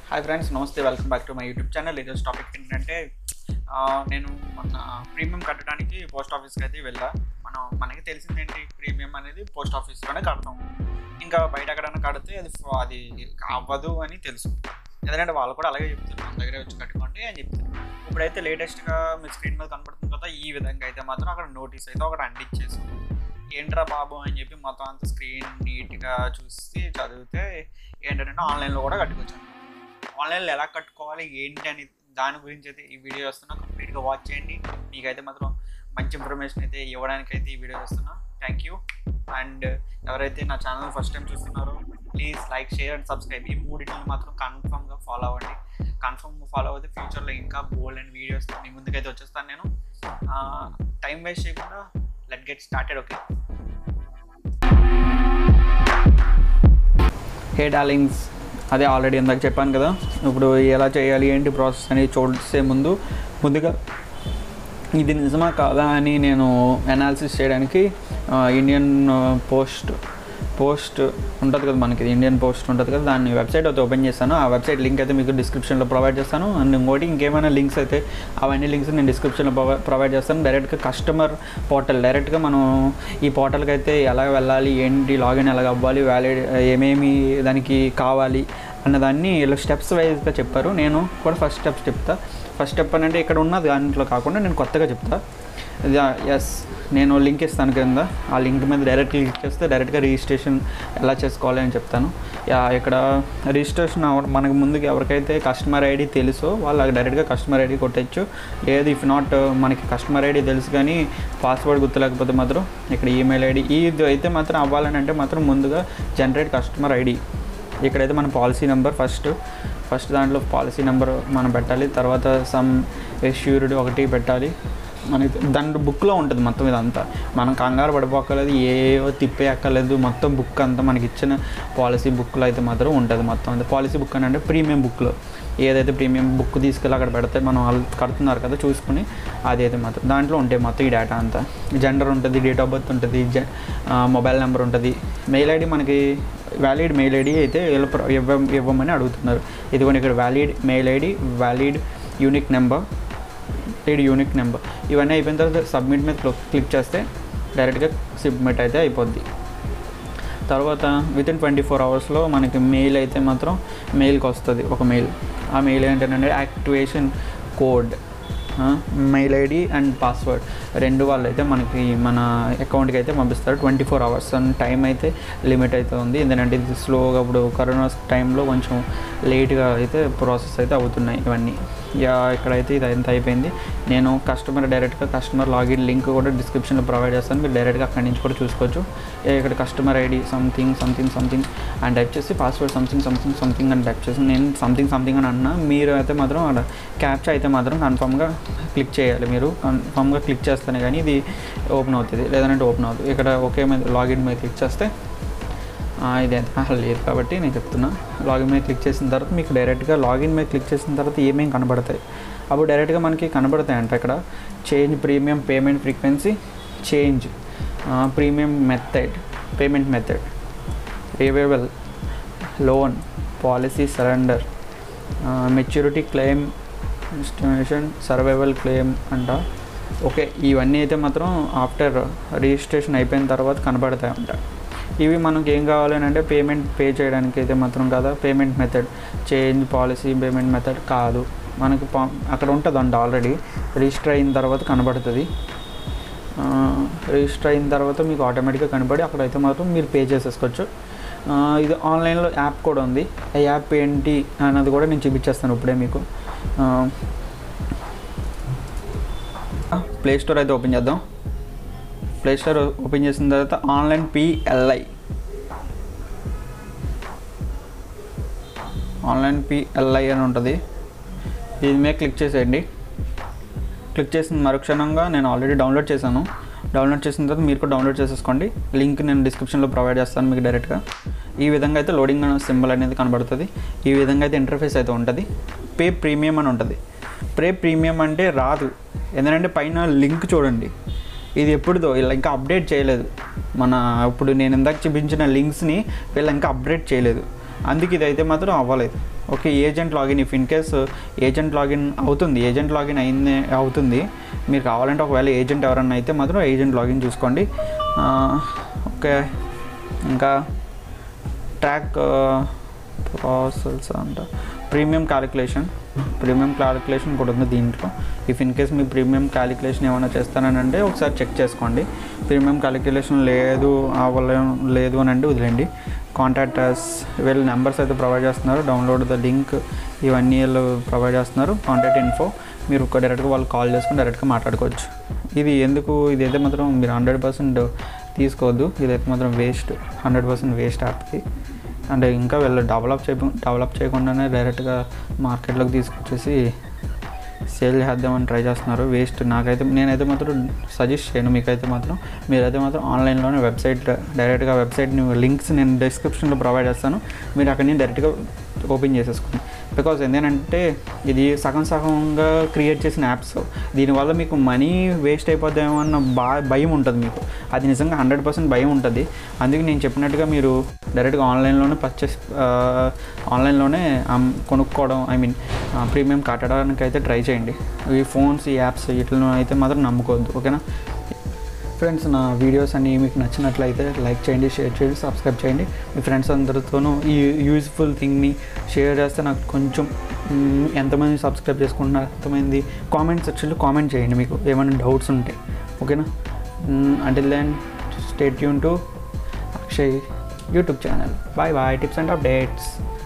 hi friends నమస్తే welcome back to my YouTube channel ఈరోజు topic ఏంటంటే ఆ, నేను మన ప్రీమియం కట్టడానికి పోస్ట్ ఆఫీస్కి అయితే వెళ్ళా మనం మనకి తెలిసింది ఏంటి ప్రీమియం అనేది పోస్ట్ ఆఫీస్లోనే కడతాం ఇంకా బయట ఎక్కడైనా కడితే అది ఫ- అది అవ్వదు అని తెలుసు ఎందుకంటే వాళ్ళు కూడా అలాగే చెప్తారు మన దగ్గరే వచ్చి కట్టుకోండి అని చెప్తారు ఇప్పుడైతే లేటెస్ట్గా మీ స్క్రీన్ మీద కనపడుతుంది కదా ఈ విధంగా అయితే మాత్రం అక్కడ నోటీస్ అయితే ఒకటి అంటించేసి ఏంట్రా బాబు అని చెప్పి మొత్తం అంత స్క్రీన్ నీట్గా చూసి చదివితే ఏంటంటే ఆన్లైన్లో కూడా కట్టుకోవచ్చు ఆన్లైన్లో ఎలా కట్టుకోవాలి ఏంటి అని దాని గురించి అయితే ఈ వీడియో వస్తున్నా కంప్లీట్గా వాచ్ చేయండి మీకైతే మాత్రం మంచి ఇన్ఫర్మేషన్ అయితే ఇవ్వడానికి అయితే ఈ వీడియో వస్తున్నా థ్యాంక్ యూ అండ్ ఎవరైతే నా ఛానల్ ఫస్ట్ టైం చూస్తున్నారో please like share and subscribe ఈ మూడింటిని మాత్రం కన్ఫర్మ్గా ఫాలో అవ్వండి కన్ఫర్మ్ ఫాలో అవుతే ఫ్యూచర్లో ఇంకా బోల్డ్ అండ్ వీడియోస్ మీ ముందుకైతే వచ్చేస్తాను నేను టైం వేస్ట్ చేయకుండా let get started okay hey darlings అదే ఆల్రెడీ ఇందాక చెప్పాను కదా ఇప్పుడు ఎలా చేయాలి ఏంటి ప్రాసెస్ అనేది చూసే ముందు ముందుగా ఇది నిజమా కాదా అని నేను అనాలిసిస్ చేయడానికి ఆ, ఇండియన్ ఆ, పోస్ట్ పోస్ట్ ఉంటుంది కదా మనకి ఇండియన్ పోస్ట్ ఉంటుంది కదా దాన్ని వెబ్సైట్ అయితే ఓపెన్ చేస్తాను ఆ వెబ్సైట్ లింక్ అయితే మీకు డిస్క్రిప్షన్లో ప్రొవైడ్ చేస్తాను అండ్ ఇంకోటి ఇంకేమైనా లింక్స్ అయితే అవన్నీ లింక్స్ నేను డిస్క్రిప్షన్లో ప్రొవైడ్ చేస్తాను డైరెక్ట్గా కస్టమర్ పోర్టల్ డైరెక్ట్గా మనం ఈ పోర్టల్కి అయితే ఎలా వెళ్ళాలి ఏంటి లాగిన్ ఎలాగ అవ్వాలి వ్యాలిడ్ ఏమేమి దానికి కావాలి అన్నదాన్ని ఇలా స్టెప్స్ వైజ్గా చెప్పారు నేను కూడా ఫస్ట్ స్టెప్స్ చెప్తా ఫస్ట్ స్టెప్ అని అంటే ఇక్కడ ఉన్న దాంట్లో కాకుండా నేను కొత్తగా చెప్తా ఎస్ నేను లింక్ ఇస్తాను కింద ఆ లింక్ మీద డైరెక్ట్ క్లిక్ చేస్తే డైరెక్ట్గా రిజిస్ట్రేషన్ ఎలా చేసుకోవాలి అని చెప్తాను యా ఇక్కడ రిజిస్ట్రేషన్ అవ్వ- మనకు ముందుకు ఎవరికైతే కస్టమర్ ఐడి తెలుసో వాళ్ళు డైరెక్ట్గా కస్టమర్ ఐడి కొట్టచ్చు లేదు ఇఫ్ నాట్ మనకి కస్టమర్ ఐడి తెలుసు కానీ పాస్వర్డ్ గుర్తులేకపోతే మాత్రం ఇక్కడ ఈమెయిల్ ఐడి ఇది అయితే మాత్రం అవ్వాలని అంటే మాత్రం ముందుగా జనరేట్ కస్టమర్ ఐడి ఇక్కడైతే మన పాలసీ నెంబర్ ఫస్ట్ ఫస్ట్ దాంట్లో పాలసీ నెంబర్ మనం పెట్టాలి తర్వాత సమ్ ఎష్యూర్డ్ ఒకటి పెట్టాలి మనకి దాంట్లో బుక్లో ఉంటుంది మొత్తం ఇదంతా మనం కంగారు పడిపోకలేదు ఏవో తిప్పే అక్కర్లేదు మొత్తం బుక్ అంతా మనకి ఇచ్చిన పాలసీ బుక్లో అయితే మాత్రం ఉంటుంది మొత్తం అంతా పాలసీ బుక్ అని అంటే ప్రీమియం బుక్లో ఏదైతే ప్రీమియం బుక్ తీసుకెళ్ళి అక్కడ పెడితే మనం వాళ్ళు కడుతున్నారు కదా చూసుకుని అది అయితే మాత్రం దాంట్లో ఉంటాయి మొత్తం ఈ డేటా అంతా జెండర్ ఉంటుంది డేట్ ఆఫ్ బర్త్ ఉంటుంది జె- ఆ, మొబైల్ నెంబర్ ఉంటుంది మెయిల్ ఐడి మనకి వ్యాలిడ్ మెయిల్ ఐడి అయితే వీళ్ళు ప్ర- ఇవ్వ ఇవ్వమని అడుగుతున్నారు ఇదిగోండి ఇక్కడ valid mail ID valid unique number valid unique number ఇవన్నీ అయిపోయిన తర్వాత సబ్మిట్ మీద క్లిక్ క్లిక్ చేస్తే డైరెక్ట్గా సబ్మిట్ అయితే అయిపోద్ది తర్వాత విత్ ఇన్ ట్వంటీ ఫోర్ అవర్స్లో మనకి మెయిల్ అయితే మాత్రం మెయిల్కి వస్తుంది ఒక మెయిల్ ఆ మెయిల్ ఏంటంటే activation code mail ID and password రెండు వాళ్ళు అయితే మనకి మన అకౌంట్కి అయితే పంపిస్తారు twenty four hours and time అయితే లిమిట్ అయితే ఉంది ఎందుకంటే ఇది స్లోగా ఇప్పుడు కరోనా టైంలో కొంచెం లేట్గా అయితే ప్రాసెస్ అయితే అవుతున్నాయి ఇవన్నీ యా ఇక్కడైతే ఇది అంత అయిపోయింది నేను కస్టమర్ డైరెక్ట్గా కస్టమర్ లాగిన్ లింక్ కూడా డిస్క్రిప్షన్లో ప్రొవైడ్ చేస్తాను మీరు డైరెక్ట్గా అక్కడి నుంచి కూడా చూసుకోవచ్చు ఏ ఇక్కడ customer ID something something something అని టైప్ చేసి పాస్వర్డ్ సంథింగ్ సంథింగ్ సంథింగ్ అని టైప్ చేసి నేను సంథింగ్ సంథింగ్ అని అన్నా మీరు అయితే మాత్రం అక్కడ క్యాప్చా అయితే మాత్రం కన్ఫామ్గా క్లిక్ చేయాలి మీరు కన్ఫామ్గా క్లిక్ చేస్తేనే కానీ ఇది ఓపెన్ అవుతుంది లేదంటే ఓపెన్ అవుతుంది ఇక్కడ ఒకే మీద లాగిన్ మీద క్లిక్ చేస్తే ఆ, ఇది ఎంత అసలు లేదు కాబట్టి నేను చెప్తున్నా లాగిన్ మీద క్లిక్ చేసిన తర్వాత మీకు డైరెక్ట్గా లాగిన్ మీద క్లిక్ చేసిన తర్వాత ఏమేమి కనబడతాయి అప్పుడు డైరెక్ట్గా మనకి కనబడతాయి అంట ఇక్కడ change premium payment frequency change premium method payment method revival loan policy surrender maturity claim estimation survival claim అంట ఓకే ఇవన్నీ అయితే మాత్రం ఆఫ్టర్ రిజిస్ట్రేషన్ అయిపోయిన తర్వాత కనబడతాయి అంట ఇవి మనకి ఏం కావాలి అని అంటే పేమెంట్ పే చేయడానికి అయితే మాత్రం కదా payment method change policy payment method కాదు మనకి పా- అక్కడ ఉంటుందండి ఆల్రెడీ రిజిస్టర్ అయిన తర్వాత కనబడుతుంది ఆ, రిజిస్టర్ అయిన తర్వాత మీకు ఆటోమేటిక్గా కనబడి అక్కడైతే మాత్రం మీరు పే చేసేసుకోవచ్చు ఆ, ఇది ఆన్లైన్లో యాప్ కూడా ఉంది ఆ యాప్ ఏంటి అన్నది కూడా నేను చూపించేస్తాను ఇప్పుడే మీకు ప్లే స్టోర్ అయితే ఓపెన్ చేద్దాం ప్లే స్టోర్ ఓపెన్ చేసిన తర్వాత ఆన్లైన్ పిఎల్ఐ ఆన్లైన్ పిఎల్ఐ అని ఉంటుంది దీని మీద క్లిక్ చేసేయండి క్లిక్ చేసిన మరుక్షణంగా నేను ఆల్రెడీ డౌన్లోడ్ చేశాను డౌన్లోడ్ చేసిన తర్వాత మీరు కూడా డౌన్లోడ్ చేసేసుకోండి లింక్ నేను డిస్క్రిప్షన్లో ప్రొవైడ్ చేస్తాను మీకు డైరెక్ట్గా ఈ విధంగా అయితే లోడింగ్ సింబల్ అనేది కనబడుతుంది ఈ విధంగా అయితే ఇంటర్ఫేస్ అయితే ఉంటుంది పే ప్రీమియం అని ఉంటుంది పే ప్రీమియం అంటే రాదు ఎందుకంటే పైన లింక్ చూడండి ఇది ఎప్పుడుదో ఇలా ఇంకా అప్డేట్ చేయలేదు మన ఇప్పుడు నేను ఇందాక చూపించిన లింక్స్ని వీళ్ళు ఇంకా అప్డేట్ చేయలేదు అందుకే ఇదైతే మాత్రం అవ్వలేదు okay agent login if in case agent login అవుతుంది ఏజెంట్ లాగిన్ అయింది అవుతుంది మీరు కావాలంటే ఒకవేళ ఏజెంట్ ఎవరన్నా అయితే మాత్రం ఏజెంట్ లాగిన్ చూసుకోండి ఆ, ఓకే ఇంకా ట్రాక్ ప్రాసెస్ అంట ప్రీమియం క్యాలిక్యులేషన్ ప్రీమియం క్యాలిక్యులేషన్ కూడా ఉంది దీంట్లో ఇఫ్ ఇన్ కేస్ మీ ప్రీమియం క్యాలిక్యులేషన్ ఏమైనా చేస్తానని అంటే ఒకసారి చెక్ చేసుకోండి ప్రీమియం క్యాలిక్యులేషన్ లేదు అవ్వలే లేదు అని అంటే వదిలేండి కాంటాక్టర్స్ వీళ్ళు నెంబర్స్ అయితే ప్రొవైడ్ చేస్తున్నారు డౌన్లోడ్ ద లింక్ ఇవన్నీ వీళ్ళు ప్రొవైడ్ చేస్తున్నారు కాంటాక్ట్ ఇన్ఫో మీరు ఒక డైరెక్ట్గా వాళ్ళు కాల్ చేసుకుని డైరెక్ట్గా మాట్లాడుకోవచ్చు ఇది ఎందుకు ఇదైతే మాత్రం మీరు హండ్రెడ్ పర్సెంట్ తీసుకోవద్దు ఇదైతే మాత్రం వేస్ట్ హండ్రెడ్ పర్సెంట్ వేస్ట్ యాప్ది అంటే ఇంకా వీళ్ళు డెవలప్ చేయ డెవలప్ చేయకుండానే డైరెక్ట్గా మార్కెట్లోకి తీసుకొచ్చేసి సేల్ చేద్దామని ట్రై చేస్తున్నారు వేస్ట్ నాకైతే నేనైతే మాత్రం సజెస్ట్ చేయను మీకైతే మాత్రం మీరైతే మాత్రం ఆన్లైన్లోనే వెబ్సైట్ డైరెక్ట్గా వెబ్సైట్ లింక్స్ నేను డిస్క్రిప్షన్లో ప్రొవైడ్ చేస్తాను మీరు అక్కడి నుంచి డైరెక్ట్గా ఓపెన్ చేసేసుకోండి బికాజ్ ఏంటంటే ఇది సగం సగంగా క్రియేట్ చేసిన యాప్స్ దీనివల్ల మీకు మనీ వేస్ట్ అయిపోద్దేమో అన్న బా భయం ఉంటుంది మీకు అది నిజంగా హండ్రెడ్ పర్సెంట్ భయం ఉంటుంది అందుకే నేను చెప్పినట్టుగా మీరు డైరెక్ట్గా ఆన్లైన్లోనే పర్చేస్ ఆన్లైన్లోనే అమ్- కొనుక్కోవడం ఐ మీన్ ప్రీమియం కట్టడానికి అయితే ట్రై చేయండి ఈ ఫోన్స్ ఈ యాప్స్ వీటిలో అయితే మాత్రం నమ్ముకోవద్దు ఓకేనా ఫ్రెండ్స్ నా వీడియోస్ అన్ని మీకు నచ్చినట్లయితే లైక్ చేయండి షేర్ చేయండి సబ్స్క్రైబ్ చేయండి మీ ఫ్రెండ్స్ అందరితోనూ ఈ యూజ్ఫుల్ థింగ్ని షేర్ చేస్తే నాకు కొంచెం మ్, ఎంతమంది సబ్స్క్రైబ్ చేసుకుంటున్నారు ఎంతమంది కామెంట్ సెక్షన్లో కామెంట్ చేయండి మీకు ఏమైనా డౌట్స్ ఉంటే ఓకేనా అంటే దెన్ స్టేట్ యూన్ to Akshay YouTube channel bye bye tips and updates